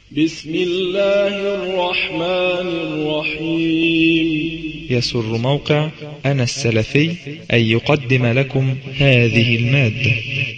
بسم الله الرحمن الرحيم يسر موقع أنا السلفي أن يقدم لكم هذه المادة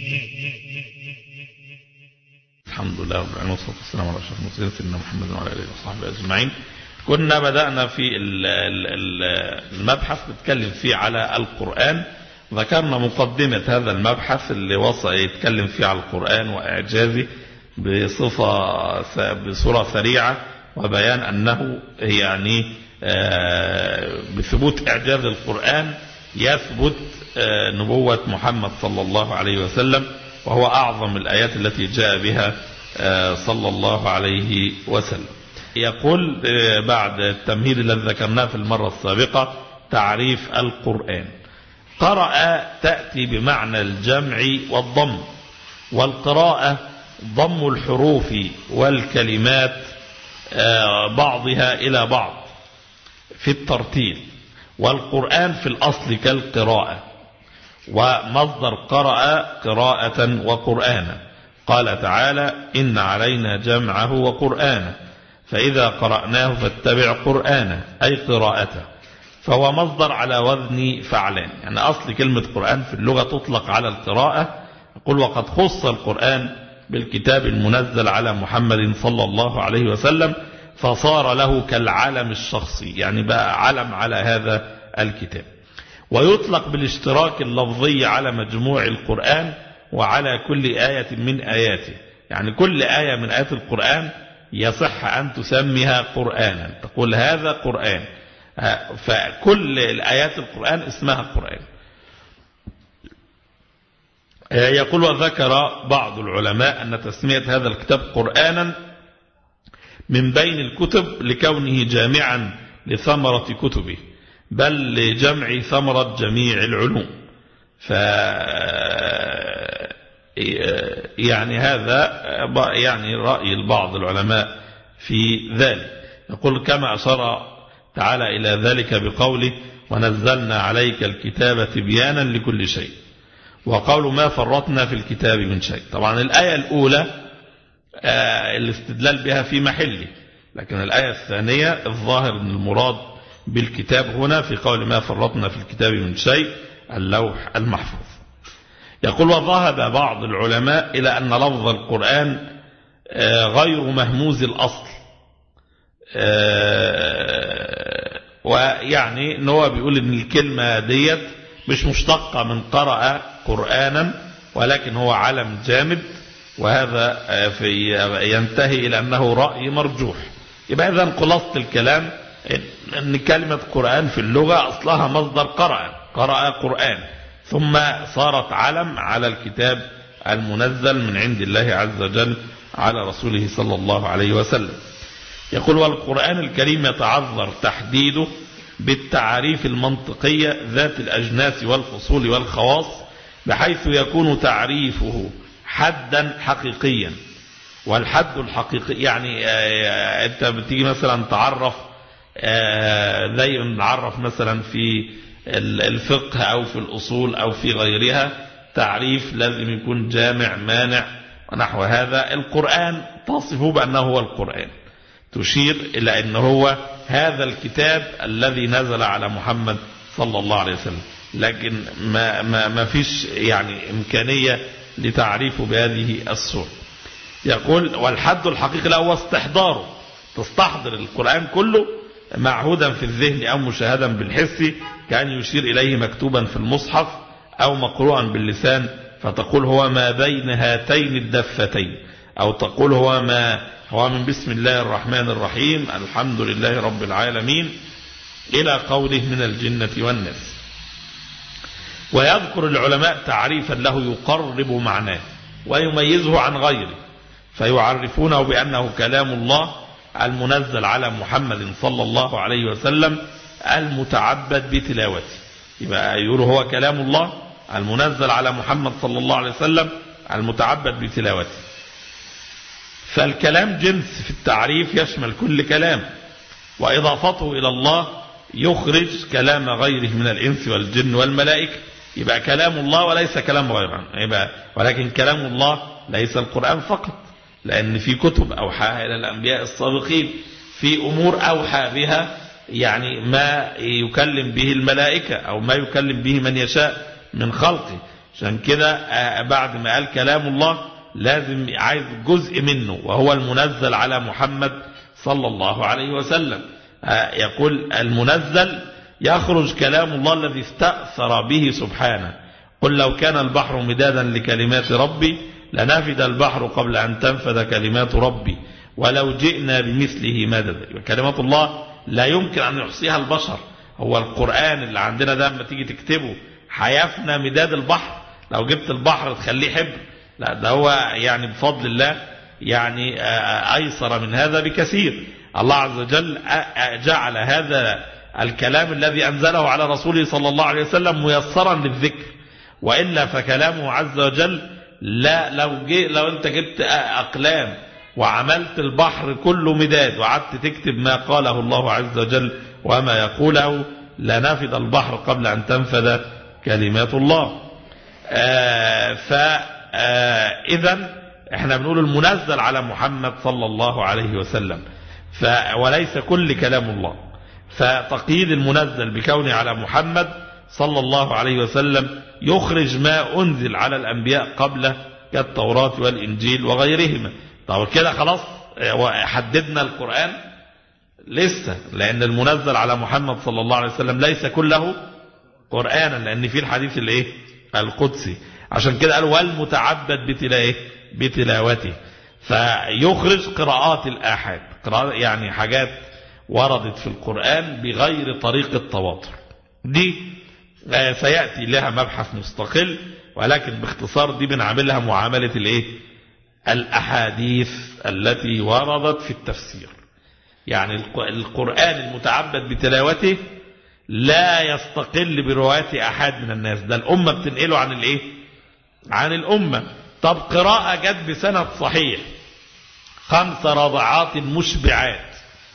الحمد لله رب العالمين والصلاة والسلام على أشرف المرسلين سيدنا محمد وعلى آله وصحبه أجمعين كنا بدأنا في ال- ال- ال- المبحث بنتكلم فيه على القرآن ذكرنا مقدمة هذا المبحث اللي وصل يتكلم فيه على القرآن وإعجازه بصفة بصورة سريعة وبيان أنه يعني آه، بثبوت إعجاز القرآن يثبت آه، نبوة محمد صلى الله عليه وسلم وهو أعظم الآيات التي جاء بها آه، صلى الله عليه وسلم يقول آه، بعد التمهيد الذي ذكرناه في المرة السابقة تعريف القرآن قرأ تأتي بمعنى الجمع والضم والقراءة ضم الحروف والكلمات آه، بعضها إلى بعض في الترتيل والقرآن في الأصل كالقراءة ومصدر قرأ قراءة وقرآنا قال تعالى إن علينا جمعه وقرآنه فإذا قرأناه فاتبع قرآنه أي قراءته فهو مصدر على وزن فعلان يعني أصل كلمة قرآن في اللغة تطلق على القراءة يقول وقد خص القرآن بالكتاب المنزل على محمد صلى الله عليه وسلم فصار له كالعلم الشخصي يعني بقى علم على هذا الكتاب ويطلق بالاشتراك اللفظي على مجموع القرآن وعلى كل آية من آياته يعني كل آية من آيات القرآن يصح أن تسميها قرآنا تقول هذا قرآن فكل الآيات القرآن اسمها قرآن يقول وذكر بعض العلماء أن تسمية هذا الكتاب قرآنا من بين الكتب لكونه جامعا لثمرة كتبه بل لجمع ثمرة جميع العلوم ف يعني هذا يعني رأي البعض العلماء في ذلك يقول كما أشار تعالى إلى ذلك بقوله ونزلنا عليك الكتاب تبيانا لكل شيء وقول ما فرطنا في الكتاب من شيء طبعا الآية الأولى آه الاستدلال بها في محله لكن الآية الثانية الظاهر أن المراد بالكتاب هنا في قول ما فرطنا في الكتاب من شيء اللوح المحفوظ يقول وذهب بعض العلماء إلى أن لفظ القرآن آه غير مهموز الأصل آه ويعني ان هو بيقول ان الكلمة ديت مش مشتقة من قرأ قرآنا ولكن هو علم جامد وهذا في ينتهي إلى أنه رأي مرجوح يبقى إذا خلاصة الكلام أن كلمة قرآن في اللغة أصلها مصدر قرأ قرأ قرآن ثم صارت علم على الكتاب المنزل من عند الله عز وجل على رسوله صلى الله عليه وسلم يقول والقرآن الكريم يتعذر تحديده بالتعاريف المنطقية ذات الأجناس والفصول والخواص بحيث يكون تعريفه حدا حقيقيا والحد الحقيقي يعني انت بتيجي مثلا تعرف زي ما نعرف مثلا في الفقه او في الاصول او في غيرها تعريف لازم يكون جامع مانع ونحو هذا القرآن تصفه بأنه هو القرآن تشير إلى أن هو هذا الكتاب الذي نزل على محمد صلى الله عليه وسلم لكن ما, ما, ما فيش يعني إمكانية لتعريفه بهذه الصورة يقول والحد الحقيقي هو استحضاره تستحضر القرآن كله معهودا في الذهن أو مشاهدا بالحس كان يشير إليه مكتوبا في المصحف أو مقروءا باللسان فتقول هو ما بين هاتين الدفتين أو تقول هو ما هو من بسم الله الرحمن الرحيم الحمد لله رب العالمين إلى قوله من الجنة والناس ويذكر العلماء تعريفا له يقرب معناه ويميزه عن غيره فيعرفونه بأنه كلام الله المنزل على محمد صلى الله عليه وسلم المتعبد بتلاوته يبقى يقول هو كلام الله المنزل على محمد صلى الله عليه وسلم المتعبد بتلاوته فالكلام جنس في التعريف يشمل كل كلام وإضافته إلى الله يخرج كلام غيره من الإنس والجن والملائكة يبقى كلام الله وليس كلام غيره يبقى ولكن كلام الله ليس القرآن فقط لأن في كتب أوحاها إلى الأنبياء السابقين في أمور أوحى بها يعني ما يكلم به الملائكة أو ما يكلم به من يشاء من خلقه عشان كده آه، بعد ما قال كلام الله لازم عايز جزء منه وهو المنزل على محمد صلى الله عليه وسلم آه، يقول المنزل يخرج كلام الله الذي استأثر به سبحانه قل لو كان البحر مدادا لكلمات ربي لنفد البحر قبل أن تنفذ كلمات ربي ولو جئنا بمثله مددا كلمات الله لا يمكن أن يحصيها البشر هو القرآن اللي عندنا ده لما تيجي تكتبه حيفنى مداد البحر لو جبت البحر تخليه حبر لا ده هو يعني بفضل الله يعني أيسر من هذا بكثير الله عز وجل جعل هذا الكلام الذي أنزله على رسوله صلى الله عليه وسلم ميسرا للذكر وإلا فكلامه عز وجل لا لو جي لو أنت جبت أقلام وعملت البحر كله مداد وقعدت تكتب ما قاله الله عز وجل وما يقوله لنفد البحر قبل أن تنفذ كلمات الله آه فإذا احنا بنقول المنزل على محمد صلى الله عليه وسلم ف وليس كل كلام الله فتقييد المنزل بكونه على محمد صلى الله عليه وسلم يخرج ما أنزل على الأنبياء قبله كالتوراة والإنجيل وغيرهما طب كده خلاص حددنا القرآن لسه لأن المنزل على محمد صلى الله عليه وسلم ليس كله قرآنا لأن في الحديث الايه القدسي عشان كده قال والمتعبد بتلاوته بتلاوته فيخرج قراءات الآحاد قراءات يعني حاجات وردت في القرآن بغير طريق التواتر دي سيأتي لها مبحث مستقل ولكن باختصار دي بنعملها معاملة الايه الأحاديث التي وردت في التفسير يعني القرآن المتعبد بتلاوته لا يستقل بروايات أحد من الناس ده الأمة بتنقله عن الايه عن الأمة طب قراءة جت بسند صحيح خمس رضعات مشبعات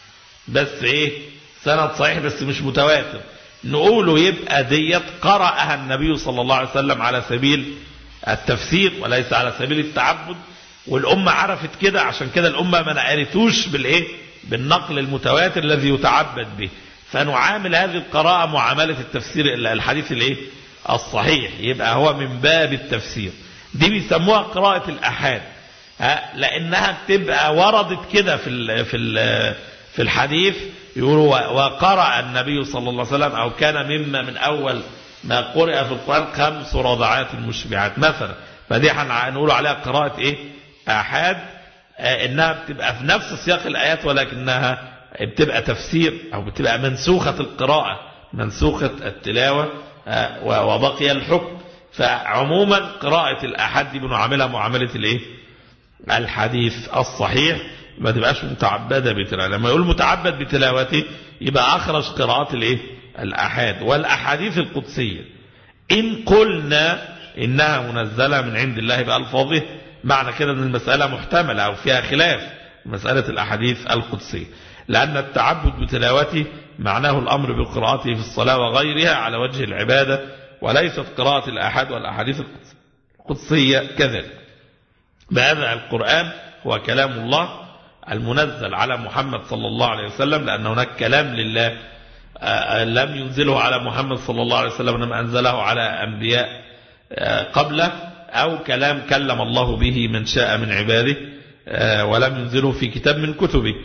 بس ايه سند صحيح بس مش متواتر نقوله يبقى ديت قرأها النبي صلى الله عليه وسلم على سبيل التفسير وليس على سبيل التعبد والأمة عرفت كده عشان كده الأمة ما نقلتوش بالإيه بالنقل المتواتر الذي يتعبد به فنعامل هذه القراءة معاملة التفسير الحديث الإيه الصحيح يبقى هو من باب التفسير دي بيسموها قراءة الأحاد لأنها بتبقى وردت كده في ال في ال في الحديث يقولوا وقرأ النبي صلى الله عليه وسلم أو كان مما من أول ما قرأ في القرآن خمس رضعات مشبعات مثلا فدي هنقول عليها قراءة إيه آحاد إنها بتبقى في نفس سياق الآيات ولكنها بتبقى تفسير أو بتبقى منسوخة القراءة منسوخة التلاوة وبقي الحكم فعموما قراءة الآحاد دي بنعاملها معاملة الإيه الحديث الصحيح ما تبقاش متعبدة بتلاوته لما يقول متعبد بتلاوته يبقى أخرج قراءات الإيه الأحاد والأحاديث القدسية إن قلنا إنها منزلة من عند الله بألفاظه معنى كده أن المسألة محتملة أو فيها خلاف مسألة الأحاديث القدسية لأن التعبد بتلاوته معناه الأمر بقراءته في الصلاة وغيرها على وجه العبادة وليست قراءة الأحد والأحاديث القدسية كذلك بهذا القرآن هو كلام الله المنزل على محمد صلى الله عليه وسلم لأن هناك كلام لله لم ينزله على محمد صلى الله عليه وسلم إنما أنزله على أنبياء قبله أو كلام كلم الله به من شاء من عباده ولم ينزله في كتاب من كتبه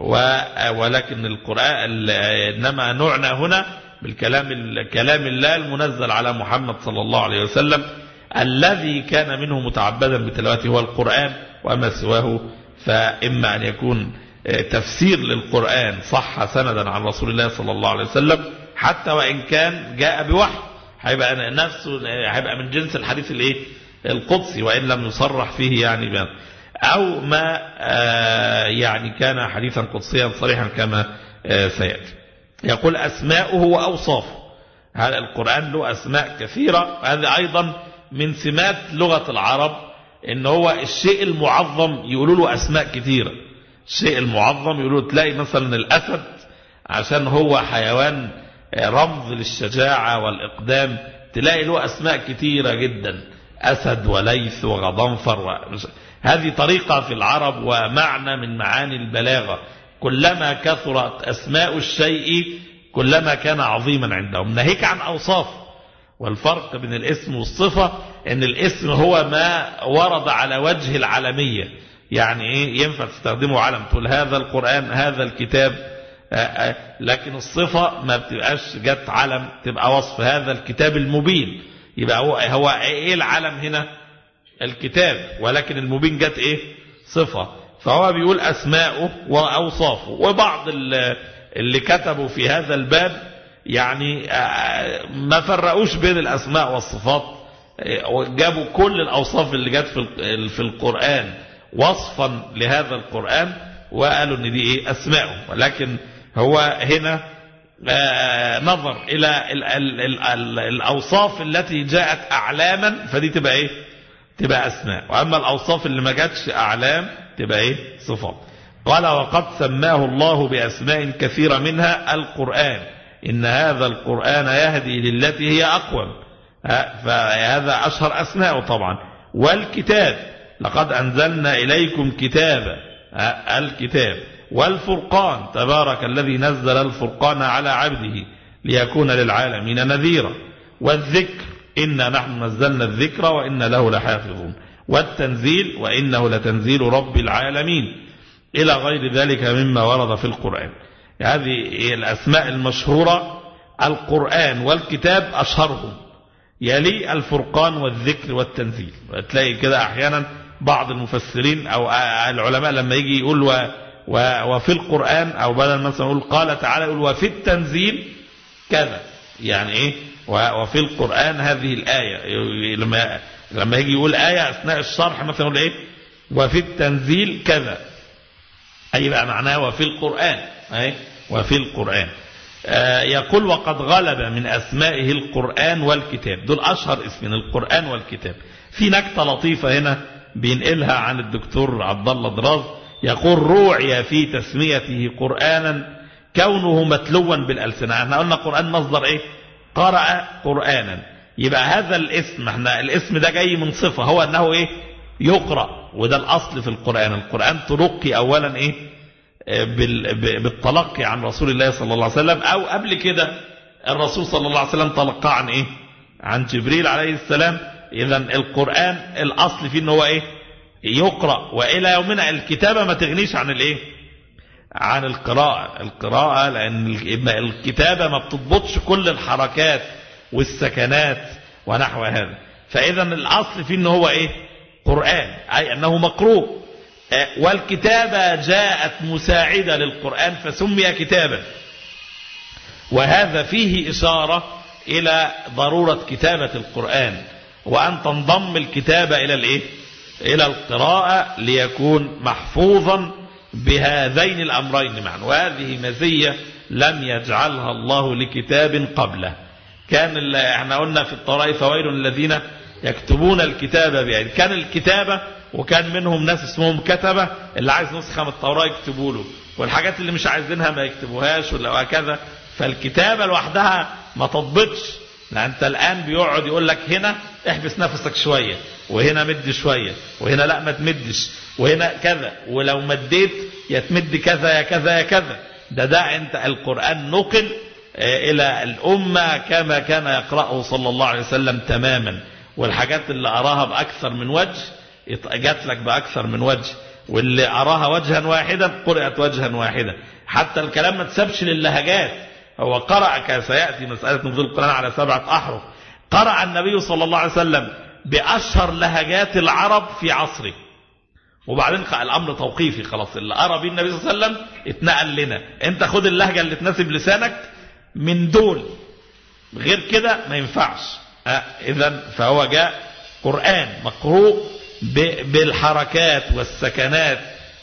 ولكن القرآن إنما نعنى هنا بالكلام كلام الله المنزل على محمد صلى الله عليه وسلم الذي كان منه متعبدا بتلاوته هو القرآن وما سواه فإما أن يكون تفسير للقرآن صح سندا عن رسول الله صلى الله عليه وسلم حتى وإن كان جاء بوحي هيبقى نفسه هيبقى من جنس الحديث الايه القدسي وإن لم يصرح فيه يعني بان أو ما يعني كان حديثا قدسيا صريحا كما سيأتي يقول أسماؤه وأوصافه هذا القرآن له أسماء كثيرة هذا أيضا من سمات لغة العرب ان هو الشيء المعظم يقولوا له أسماء كثيرة الشيء المعظم يقولوا تلاقي مثلا الأسد عشان هو حيوان رمز للشجاعة والإقدام تلاقي له أسماء كثيرة جدا أسد وليث وغضنفر و... هذه طريقة في العرب ومعنى من معاني البلاغة كلما كثرت أسماء الشيء كلما كان عظيما عندهم ناهيك عن أوصافه والفرق بين الاسم والصفة ان الاسم هو ما ورد على وجه العالمية يعني ايه ينفع تستخدمه علم تقول هذا القرآن هذا الكتاب آآ آآ لكن الصفة ما بتبقاش جت علم تبقى وصف هذا الكتاب المبين يبقى هو, هو ايه العلم هنا الكتاب ولكن المبين جت ايه صفة فهو بيقول اسماؤه واوصافه وبعض اللي كتبوا في هذا الباب يعني ما فرقوش بين الأسماء والصفات جابوا كل الأوصاف اللي جت في القرآن وصفا لهذا القرآن وقالوا ان دي ايه أسماءه ولكن هو هنا نظر إلى الأوصاف التي جاءت أعلاما فدي تبقى ايه تبقى أسماء وأما الأوصاف اللي ما جاتش أعلام تبقى ايه صفات قال وقد سماه الله بأسماء كثيرة منها القرآن إن هذا القرآن يهدي للتي هي أقوم فهذا أشهر أسماء طبعا والكتاب لقد أنزلنا إليكم كتابا الكتاب والفرقان تبارك الذي نزل الفرقان على عبده ليكون للعالمين نذيرا والذكر إنا نحن نزلنا الذكر وإنا له لحافظون والتنزيل وإنه لتنزيل رب العالمين إلى غير ذلك مما ورد في القرآن هذه الأسماء المشهورة القرآن والكتاب أشهرهم يلي الفرقان والذكر والتنزيل تلاقي كده أحيانا بعض المفسرين أو العلماء لما يجي يقول و وفي القرآن أو بدل مثلا يقول قال تعالى يقول وفي التنزيل كذا يعني إيه وفي القرآن هذه الآية لما لما يجي يقول آية أثناء الشرح مثلا يقول إيه وفي التنزيل كذا أي بقى معناه وفي القرآن أي وفي القرآن آه يقول وقد غلب من أسمائه القرآن والكتاب دول أشهر اسمين القرآن والكتاب في نكتة لطيفة هنا بينقلها عن الدكتور عبد الله دراز يقول روعي في تسميته قرآنا كونه متلوا بالألسنة احنا قلنا قرآن مصدر ايه قرأ قرآنا يبقى هذا الاسم احنا الاسم ده جاي من صفة هو انه ايه يقرأ وده الاصل في القرآن القرآن تلقي اولا ايه بالتلقي عن رسول الله صلى الله عليه وسلم او قبل كده الرسول صلى الله عليه وسلم تلقى عن ايه عن جبريل عليه السلام اذا القرآن الاصل فيه ان هو ايه يقرأ والى يومنا الكتابة ما تغنيش عن الايه عن القراءة القراءة لان الكتابة ما بتضبطش كل الحركات والسكنات ونحو هذا فاذا الاصل فيه ان هو ايه قرآن اي انه مقروء والكتابة جاءت مساعدة للقرآن فسمي كتابا وهذا فيه إشارة إلى ضرورة كتابة القرآن وأن تنضم الكتابة إلى الإيه؟ إلى القراءة ليكون محفوظا بهذين الأمرين معا وهذه مزية لم يجعلها الله لكتاب قبله كان احنا قلنا في الطوراء فويل الذين يكتبون الكتابة بأيدي كان الكتابة وكان منهم ناس اسمهم كتبة اللي عايز نسخة من التوراة يكتبوا له والحاجات اللي مش عايزينها ما يكتبوهاش ولا وهكذا فالكتابة لوحدها ما تضبطش لأن انت الآن بيقعد يقول لك هنا احبس نفسك شوية وهنا مد شوية وهنا لا ما تمدش وهنا كذا ولو مديت يا تمد كذا يا كذا يا كذا ده ده انت القرآن نقل إلى الأمة كما كان يقرأه صلى الله عليه وسلم تماما والحاجات اللي أراها بأكثر من وجه جات لك بأكثر من وجه واللي أراها وجها واحدا قرأت وجها واحدا حتى الكلام ما تسبش للهجات هو قرأ سيأتي مسألة نزول القرآن على سبعة أحرف قرأ النبي صلى الله عليه وسلم بأشهر لهجات العرب في عصره وبعدين الأمر توقيفي خلاص اللي قرأ به النبي صلى الله عليه وسلم اتنقل لنا انت خد اللهجة اللي تناسب لسانك من دول غير كده ما ينفعش اه اذا فهو جاء قرآن مقروء بالحركات والسكنات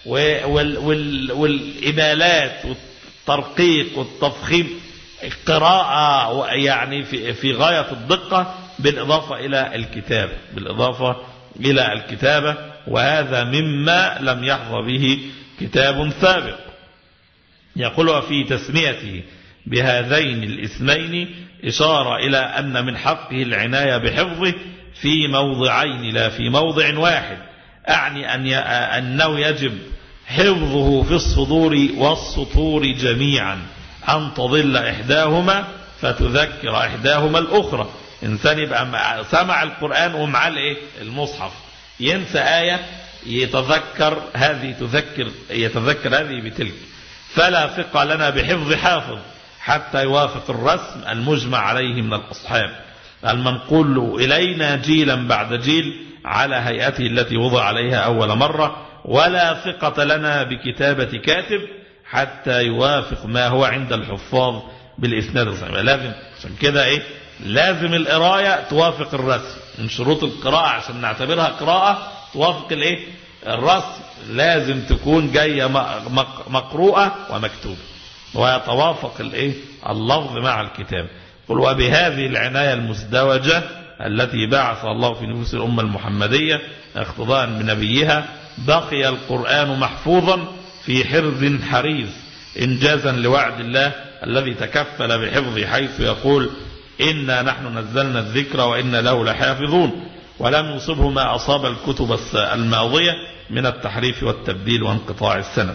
والإمالات والترقيق والتفخيم قراءة يعني في, في غاية الدقة بالإضافة إلى الكتابة بالإضافة إلى الكتابة وهذا مما لم يحظى به كتاب سابق يقول وفي تسميته بهذين الاسمين إشارة إلى أن من حقه العناية بحفظه في موضعين لا في موضع واحد أعني أن أنه يجب حفظه في الصدور والسطور جميعا أن تضل إحداهما فتذكر إحداهما الأخرى إنسان يبقى سمع القرآن ومعاه الإيه المصحف ينسى آية يتذكر هذه تذكر يتذكر هذه بتلك فلا ثقة لنا بحفظ حافظ حتى يوافق الرسم المجمع عليه من الأصحاب المنقول إلينا جيلا بعد جيل على هيئته التي وضع عليها أول مرة ولا ثقة لنا بكتابة كاتب حتى يوافق ما هو عند الحفاظ بالإسناد الصحيح لازم عشان كده إيه لازم القراية توافق الرسم من شروط القراءة عشان نعتبرها قراءة توافق الإيه الرسم لازم تكون جاية مقروءة ومكتوبة ويتوافق الإيه اللفظ مع الكتاب قل وبهذه العناية المزدوجة التي بعث الله في نفوس الأمة المحمدية اقتضاء بنبيها بقي القرآن محفوظا في حرز حريز إنجازا لوعد الله الذي تكفل بحفظه حيث يقول إنا نحن نزلنا الذكر وإنا له لحافظون ولم يصبه ما أصاب الكتب الماضية من التحريف والتبديل وانقطاع السند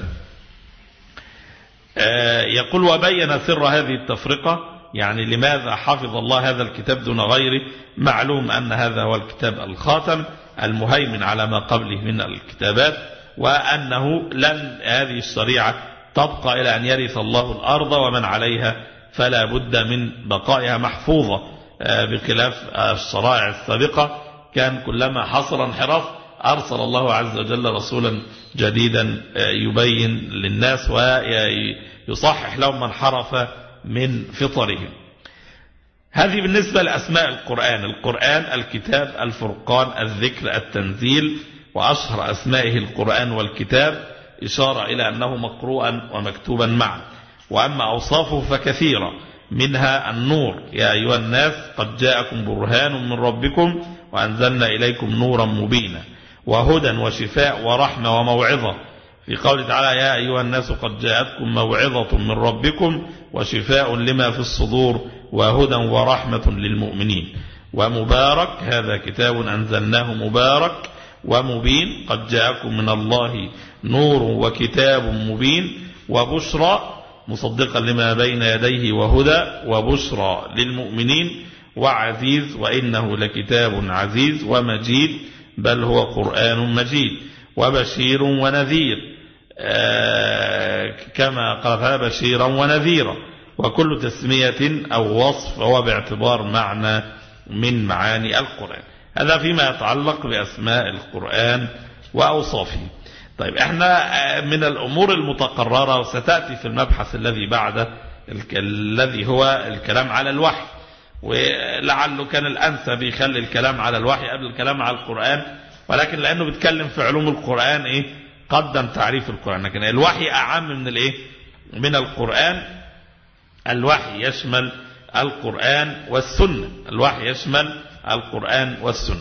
يقول وبين سر هذه التفرقة يعني لماذا حفظ الله هذا الكتاب دون غيره معلوم أن هذا هو الكتاب الخاتم المهيمن على ما قبله من الكتابات وأنه لن هذه الشريعة تبقى إلى أن يرث الله الأرض ومن عليها فلا بد من بقائها محفوظة بخلاف الشرائع السابقة كان كلما حصل انحراف أرسل الله عز وجل رسولا جديدا يبين للناس ويصحح لهم من انحرف من فطرهم هذه بالنسبة لأسماء القرآن القرآن الكتاب الفرقان الذكر التنزيل وأشهر أسمائه القرآن والكتاب إشارة إلى أنه مقروءا ومكتوبا معا وأما أوصافه فكثيرة منها النور يا أيها الناس قد جاءكم برهان من ربكم وأنزلنا إليكم نورا مبينا وهدى وشفاء ورحمة وموعظة في قول تعالى يا أيها الناس قد جاءتكم موعظة من ربكم وشفاء لما في الصدور وهدى ورحمة للمؤمنين ومبارك هذا كتاب أنزلناه مبارك ومبين قد جاءكم من الله نور وكتاب مبين وبشرى مصدقا لما بين يديه وهدى وبشرى للمؤمنين وعزيز وإنه لكتاب عزيز ومجيد بل هو قرآن مجيد وبشير ونذير كما قال بشيرا ونذيرا وكل تسمية أو وصف هو باعتبار معنى من معاني القرآن هذا فيما يتعلق بأسماء القرآن وأوصافه طيب احنا من الأمور المتقررة وستأتي في المبحث الذي بعده الذي هو الكلام على الوحي ولعله كان الأنسب يخلي الكلام على الوحي قبل الكلام على القرآن ولكن لأنه بيتكلم في علوم القرآن إيه قدم تعريف القرآن لكن الوحي أعم من الإيه من القرآن الوحي يشمل القرآن والسنة الوحي يشمل القرآن والسنة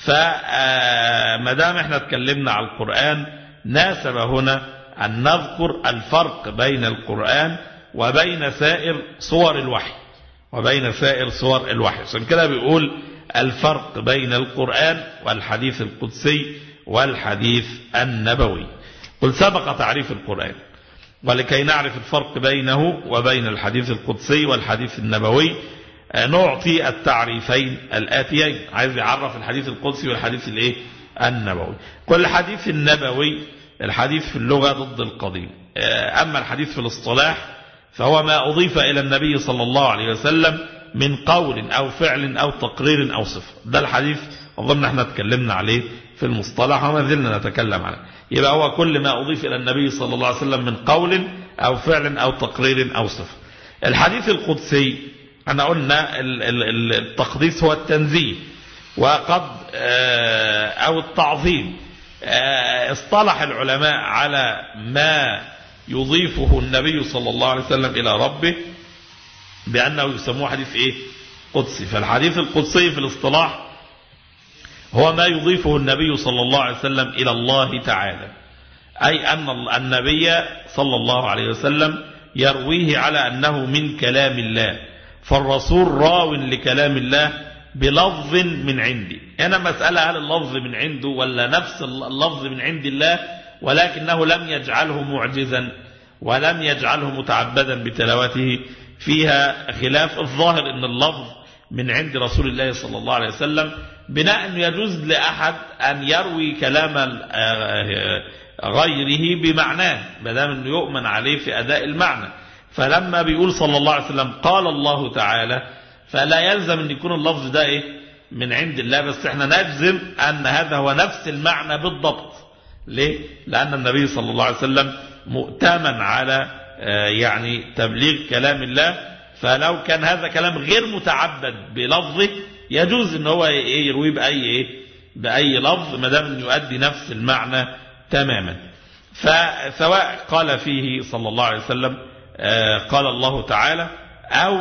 فما دام احنا اتكلمنا على القرآن ناسب هنا أن نذكر الفرق بين القرآن وبين سائر صور الوحي وبين سائر صور الوحي عشان كده بيقول الفرق بين القرآن والحديث القدسي والحديث النبوي قل سبق تعريف القرآن ولكي نعرف الفرق بينه وبين الحديث القدسي والحديث النبوي نعطي التعريفين الآتيين عايز يعرف الحديث القدسي والحديث الايه النبوي كل حديث النبوي الحديث في اللغة ضد القديم أما الحديث في الاصطلاح فهو ما أضيف إلى النبي صلى الله عليه وسلم من قول أو فعل أو تقرير أو صفة ده الحديث أظن احنا اتكلمنا عليه في المصطلح وما زلنا نتكلم عنه يبقى هو كل ما أضيف إلى النبي صلى الله عليه وسلم من قول أو فعل أو تقرير أو صفة الحديث القدسي احنا قلنا التقديس هو التنزيه وقد أو التعظيم اصطلح العلماء على ما يضيفه النبي صلى الله عليه وسلم إلى ربه بأنه يسموه حديث إيه قدسي فالحديث القدسي في الاصطلاح هو ما يضيفه النبي صلى الله عليه وسلم إلى الله تعالى أي أن النبي صلى الله عليه وسلم يرويه على أنه من كلام الله فالرسول راو لكلام الله بلفظ من عندي هنا مسألة هل اللفظ من عنده ولا نفس اللفظ من عند الله ولكنه لم يجعله معجزا ولم يجعله متعبدا بتلاوته فيها خلاف الظاهر ان اللفظ من عند رسول الله صلى الله عليه وسلم بناء أنه يجوز لأحد أن يروي كلام غيره بمعناه ما دام انه يؤمن عليه في أداء المعنى فلما بيقول صلى الله عليه وسلم قال الله تعالى فلا يلزم أن يكون اللفظ ده إيه من عند الله بس احنا نجزم أن هذا هو نفس المعنى بالضبط ليه؟ لأن النبي صلى الله عليه وسلم مؤتمن على يعني تبليغ كلام الله فلو كان هذا كلام غير متعبد بلفظه يجوز ان هو يرويه بأي إيه؟ بأي لفظ ما دام يؤدي نفس المعنى تماما فسواء قال فيه صلى الله عليه وسلم قال الله تعالى أو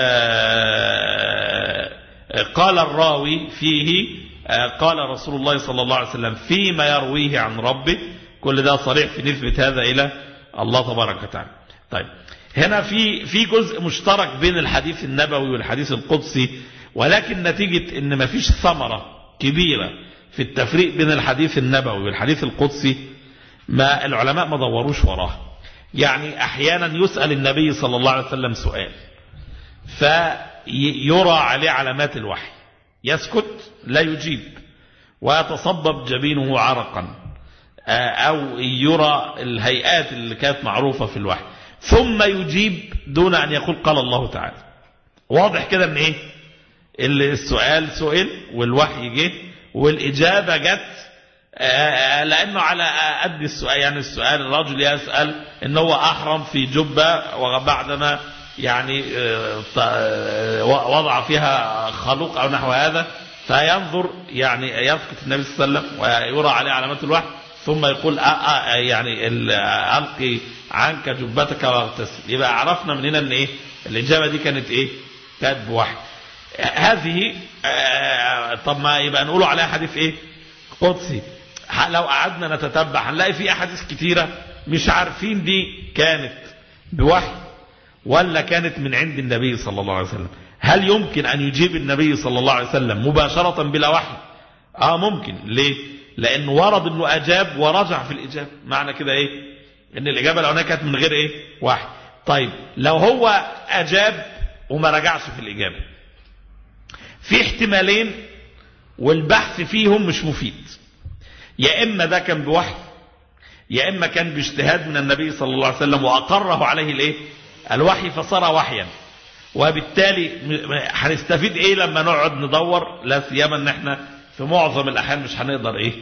قال الراوي فيه قال رسول الله صلى الله عليه وسلم فيما يرويه عن ربه كل ده صريح في نسبة هذا إلى الله تبارك وتعالى طيب هنا في في جزء مشترك بين الحديث النبوي والحديث القدسي ولكن نتيجة ان ما فيش ثمرة كبيرة في التفريق بين الحديث النبوي والحديث القدسي ما العلماء ما دوروش وراه يعني احيانا يسأل النبي صلى الله عليه وسلم سؤال فيرى عليه علامات الوحي يسكت لا يجيب ويتصبب جبينه عرقا او يرى الهيئات اللي كانت معروفة في الوحي ثم يجيب دون ان يقول قال الله تعالى واضح كده ان ايه السؤال سئل والوحي جه والإجابة جت لأنه على قد السؤال يعني السؤال الرجل يسأل إن هو أحرم في جبة وبعدما يعني وضع فيها خلوق أو نحو هذا فينظر يعني يسكت النبي صلى الله عليه وسلم ويرى عليه علامات الوحي ثم يقول يعني ألقي عنك جبتك واغتسل يبقى عرفنا من هنا ان ايه الإجابة دي كانت ايه كانت بوحي هذه طب ما يبقى نقوله عليها حديث ايه قدسي لو قعدنا نتتبع هنلاقي في احاديث كتيرة مش عارفين دي كانت بوحي ولا كانت من عند النبي صلى الله عليه وسلم هل يمكن ان يجيب النبي صلى الله عليه وسلم مباشرة بلا وحي اه ممكن ليه لانه ورد انه اجاب ورجع في الاجابة معنى كده ايه ان الاجابة الاولانيه كانت من غير ايه وحي طيب لو هو اجاب وما رجعش في الاجابة في احتمالين والبحث فيهم مش مفيد يا إما ده كان بوحي يا إما كان باجتهاد من النبي صلى الله عليه وسلم وأقره عليه الايه الوحي فصار وحيا وبالتالي هنستفيد ايه لما نقعد ندور لا سيما ان احنا في معظم الاحيان مش هنقدر ايه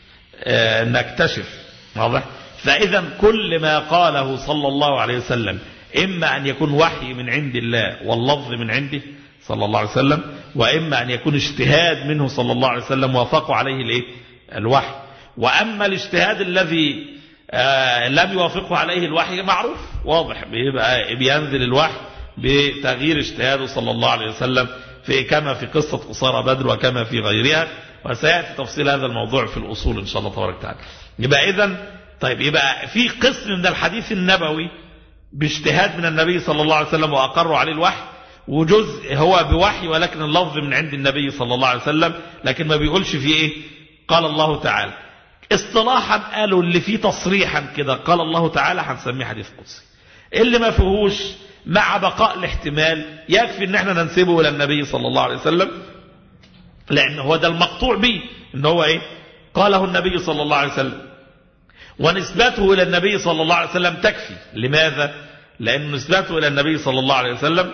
آه نكتشف واضح فاذا كل ما قاله صلى الله عليه وسلم اما ان يكون وحي من عند الله واللفظ من عنده صلى الله عليه وسلم وإما أن يكون اجتهاد منه صلى الله عليه وسلم وافقوا عليه الايه الوحي وأما الاجتهاد الذي آه لم يوافقه عليه الوحي معروف واضح بيبقى بينزل الوحي بتغيير اجتهاده صلى الله عليه وسلم في كما في قصة قصارى بدر وكما في غيرها وسيأتي تفصيل هذا الموضوع في الأصول إن شاء الله تبارك وتعالى يبقى إذا طيب يبقى في قسم من الحديث النبوي باجتهاد من النبي صلى الله عليه وسلم وأقروا عليه الوحي وجزء هو بوحي ولكن اللفظ من عند النبي صلى الله عليه وسلم لكن ما بيقولش فيه ايه قال الله تعالى اصطلاحا قالوا اللي فيه تصريحا كده قال الله تعالى هنسميه حديث قدسي اللي ما فيهوش مع بقاء الاحتمال يكفي ان احنا ننسبه الى النبي صلى الله عليه وسلم لان هو ده المقطوع به ان هو ايه قاله النبي صلى الله عليه وسلم ونسبته الى النبي صلى الله عليه وسلم تكفي لماذا لان نسبته الى النبي صلى الله عليه وسلم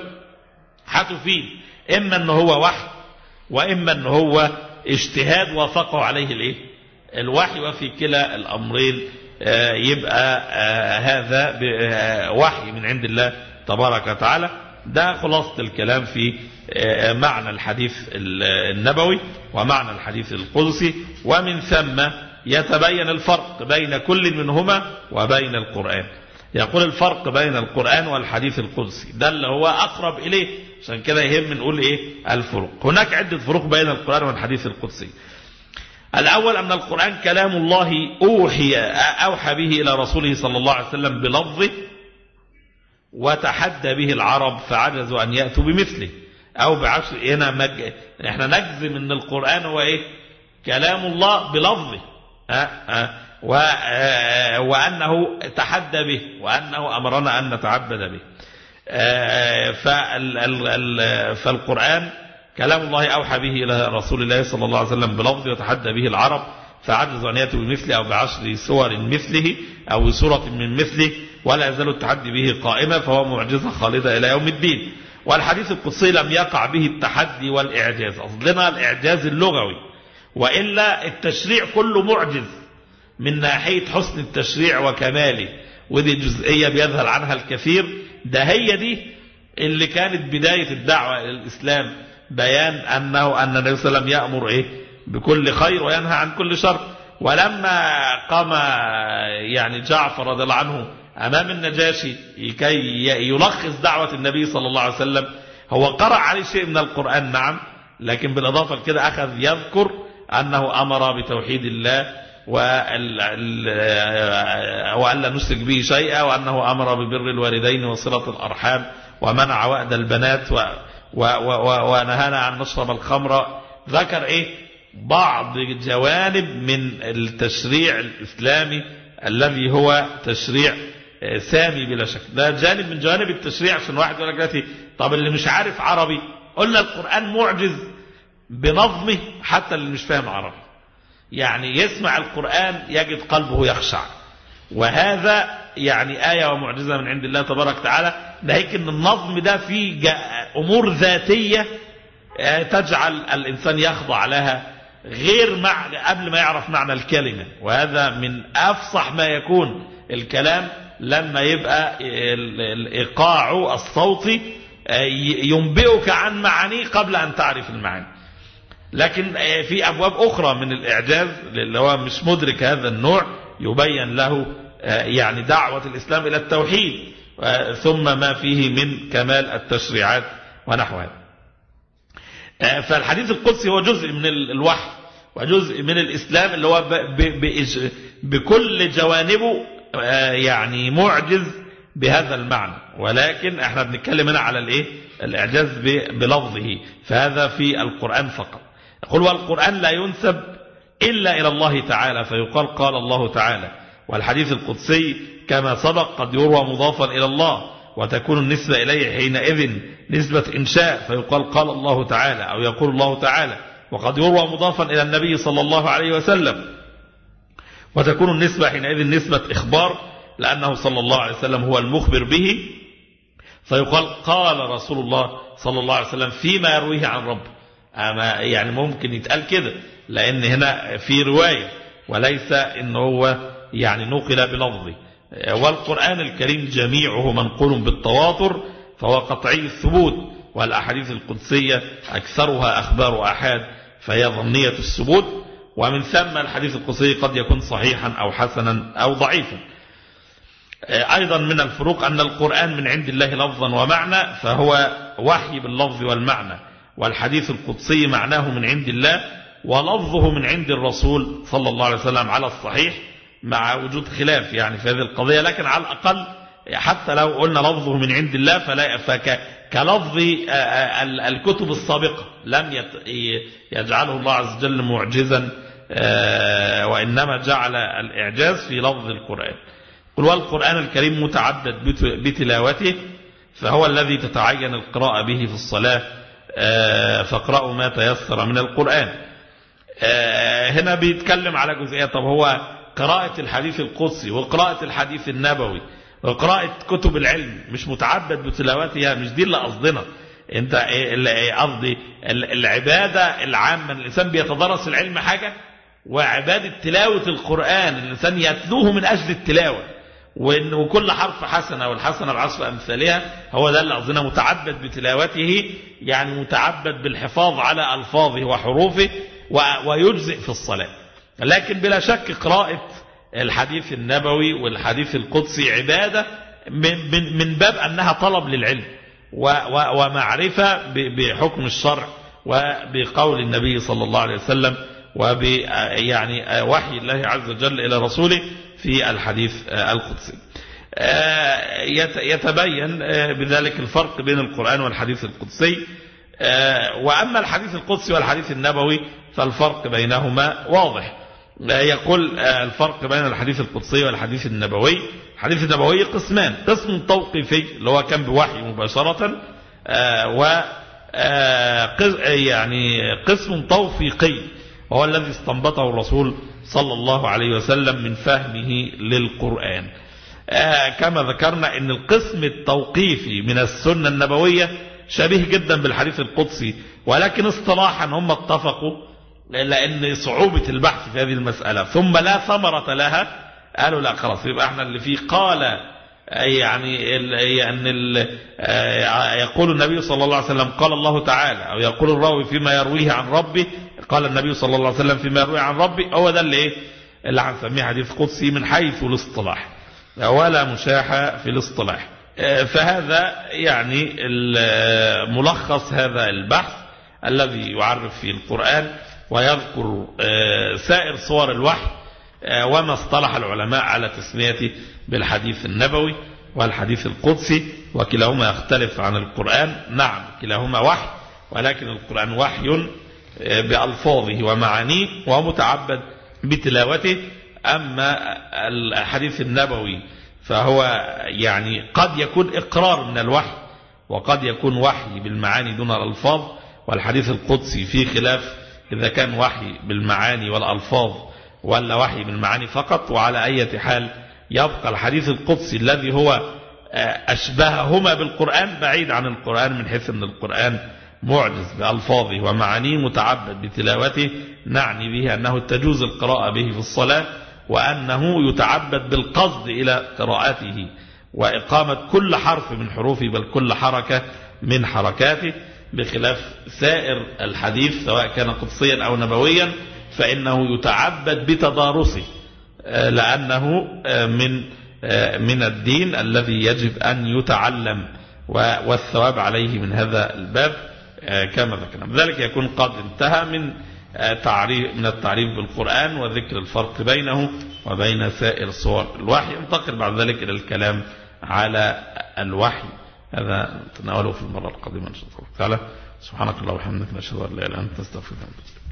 هتفيد اما ان هو وحي واما ان هو اجتهاد وافقه عليه الايه الوحي وفي كلا الامرين يبقى هذا وحي من عند الله تبارك وتعالى ده خلاصة الكلام في معنى الحديث النبوي ومعنى الحديث القدسي ومن ثم يتبين الفرق بين كل منهما وبين القرآن يقول الفرق بين القرآن والحديث القدسي ده اللي هو أقرب إليه عشان كده يهم نقول إيه الفروق هناك عدة فروق بين القرآن والحديث القدسي الأول أن القرآن كلام الله أوحي أوحى به إلى رسوله صلى الله عليه وسلم بلفظه وتحدى به العرب فعجزوا أن يأتوا بمثله أو بعشر هنا مج... احنا نجزم ان القرآن هو ايه كلام الله بلفظه أه أه و... أه وأنه تحدى به وأنه أمرنا أن نتعبد به فال... ال... فالقرآن كلام الله أوحى به إلى رسول الله صلى الله عليه وسلم بلفظه وتحدى به العرب فعجزوا أن يأتوا بمثله أو بعشر سور مثله أو سورة من مثله ولا يزال التحدي به قائما فهو معجزة خالدة إلى يوم الدين والحديث القدسي لم يقع به التحدي والإعجاز أصلنا الإعجاز اللغوي وإلا التشريع كله معجز من ناحية حسن التشريع وكماله ودي جزئية بيذهل عنها الكثير ده هي دي اللي كانت بداية الدعوة إلى الإسلام بيان أنه أن النبي صلى الله عليه وسلم يأمر إيه بكل خير وينهى عن كل شر ولما قام يعني جعفر رضي الله عنه أمام النجاشي كي يلخص دعوة النبي صلى الله عليه وسلم هو قرأ عليه شيء من القرآن نعم لكن بالإضافة لكده أخذ يذكر أنه أمر بتوحيد الله وألا نشرك به شيئا وأنه أمر ببر الوالدين وصلة الأرحام ومنع وأد البنات و و و ونهانا عن نشرب الخمر ذكر إيه بعض جوانب من التشريع الإسلامي الذي هو تشريع سامي بلا شك ده جانب من جوانب التشريع عشان واحد يقول لك دلوقتي طب اللي مش عارف عربي قلنا القرآن معجز بنظمه حتى اللي مش فاهم عربي يعني يسمع القرآن يجد قلبه يخشع وهذا يعني آية ومعجزة من عند الله تبارك وتعالى ناهيك ان النظم ده فيه أمور ذاتية تجعل الإنسان يخضع لها غير مع قبل ما يعرف معنى الكلمة وهذا من أفصح ما يكون الكلام لما يبقى الإيقاع الصوتي ينبئك عن معانيه قبل أن تعرف المعاني لكن في أبواب أخرى من الإعجاز اللي هو مش مدرك هذا النوع يبين له يعني دعوة الإسلام إلى التوحيد ثم ما فيه من كمال التشريعات ونحوها فالحديث القدسي هو جزء من الوحي وجزء من الإسلام اللي هو بكل جوانبه يعني معجز بهذا المعنى ولكن احنا بنتكلم هنا على الايه الاعجاز بلفظه فهذا في القرآن فقط يقول والقرآن لا ينسب إلا إلى الله تعالى فيقال قال الله تعالى والحديث القدسي كما سبق قد يروى مضافا إلى الله وتكون النسبة إليه حينئذ نسبة إنشاء فيقال قال الله تعالى أو يقول الله تعالى وقد يروى مضافا إلى النبي صلى الله عليه وسلم وتكون النسبة حينئذ نسبة إخبار لأنه صلى الله عليه وسلم هو المخبر به فيقال قال رسول الله صلى الله عليه وسلم فيما يرويه عن ربه أما يعني ممكن يتقال كده لأن هنا في رواية وليس إن هو يعني نقل بلفظه والقرآن الكريم جميعه منقول بالتواتر فهو قطعي الثبوت والأحاديث القدسية أكثرها أخبار أحاد فهي ظنية الثبوت ومن ثم الحديث القدسي قد يكون صحيحا أو حسنا أو ضعيفا أيضا من الفروق أن القرآن من عند الله لفظا ومعنى فهو وحي باللفظ والمعنى والحديث القدسي معناه من عند الله ولفظه من عند الرسول صلى الله عليه وسلم على الصحيح مع وجود خلاف يعني في هذه القضية لكن على الأقل حتى لو قلنا لفظه من عند الله فلا فك كلفظ الكتب السابقة لم يجعله الله عز وجل معجزا وإنما جعل الإعجاز في لفظ القرآن قل والقرآن الكريم متعدد بتلاوته فهو الذي تتعين القراءة به في الصلاة فاقرأوا ما تيسر من القرآن هنا بيتكلم على جزئية طب هو قراءة الحديث القدسي وقراءة الحديث النبوي وقراءة كتب العلم مش متعبد بتلاوتها مش دي اللي قصدنا انت قصدي العبادة العامة الإنسان بيتدرس العلم حاجة وعبادة تلاوة القرآن الإنسان يتلوه من أجل التلاوة وإن وكل حرف حسنة والحسنة بعشر أمثالها هو ده اللي قصدنا متعبد بتلاوته يعني متعبد بالحفاظ على ألفاظه وحروفه ويجزئ في الصلاة لكن بلا شك قراءة الحديث النبوي والحديث القدسي عبادة من, من, من باب أنها طلب للعلم ومعرفة بحكم الشرع وبقول النبي صلى الله عليه وسلم وب يعني وحي الله عز وجل إلى رسوله في الحديث القدسي يتبين بذلك الفرق بين القرآن والحديث القدسي وأما الحديث القدسي والحديث النبوي فالفرق بينهما واضح يقول الفرق بين الحديث القدسي والحديث النبوي الحديث النبوي قسمان قسم توقيفي اللي هو كان بوحي مباشرة و يعني قسم توفيقي وهو الذي استنبطه الرسول صلى الله عليه وسلم من فهمه للقرآن كما ذكرنا ان القسم التوقيفي من السنة النبوية شبيه جدا بالحديث القدسي ولكن اصطلاحا هم اتفقوا لان صعوبة البحث في هذه المسألة ثم لا ثمرة لها قالوا لا خلاص يبقى احنا اللي فيه قال يعني ان يقول النبي صلى الله عليه وسلم قال الله تعالى او يقول الراوي فيما يرويه عن ربه قال النبي صلى الله عليه وسلم فيما يرويه عن ربه هو ده اللي ايه اللي هنسميه حديث قدسي من حيث الاصطلاح ولا مشاحة في الاصطلاح فهذا يعني ملخص هذا البحث الذي يعرف فيه القرآن ويذكر سائر صور الوحي وما اصطلح العلماء على تسميته بالحديث النبوي والحديث القدسي وكلاهما يختلف عن القرآن نعم كلاهما وحي ولكن القرآن وحي بألفاظه ومعانيه ومتعبد بتلاوته أما الحديث النبوي فهو يعني قد يكون إقرار من الوحي وقد يكون وحي بالمعاني دون الألفاظ والحديث القدسي فيه خلاف إذا كان وحي بالمعاني والألفاظ ولا وحي بالمعاني فقط وعلى أي حال يبقى الحديث القدسي الذي هو أشبههما بالقرآن بعيد عن القرآن من حيث أن القرآن معجز بألفاظه ومعانيه متعبد بتلاوته نعني به أنه تجوز القراءة به في الصلاة وأنه يتعبد بالقصد إلى قراءته وإقامة كل حرف من حروفه بل كل حركة من حركاته بخلاف سائر الحديث سواء كان قدسيا أو نبويا فإنه يتعبد بتدارسه لأنه من من الدين الذي يجب أن يتعلم والثواب عليه من هذا الباب كما ذكرنا ذلك يكون قد انتهى من تعريف من التعريف بالقرآن وذكر الفرق بينه وبين سائر صور الوحي انتقل بعد ذلك إلى الكلام على الوحي هذا نتناوله في المرة القادمة إن شاء الله تعالى سبحانك اللهم وبحمدك نشهد أن لا إله إلا أنت نستغفرك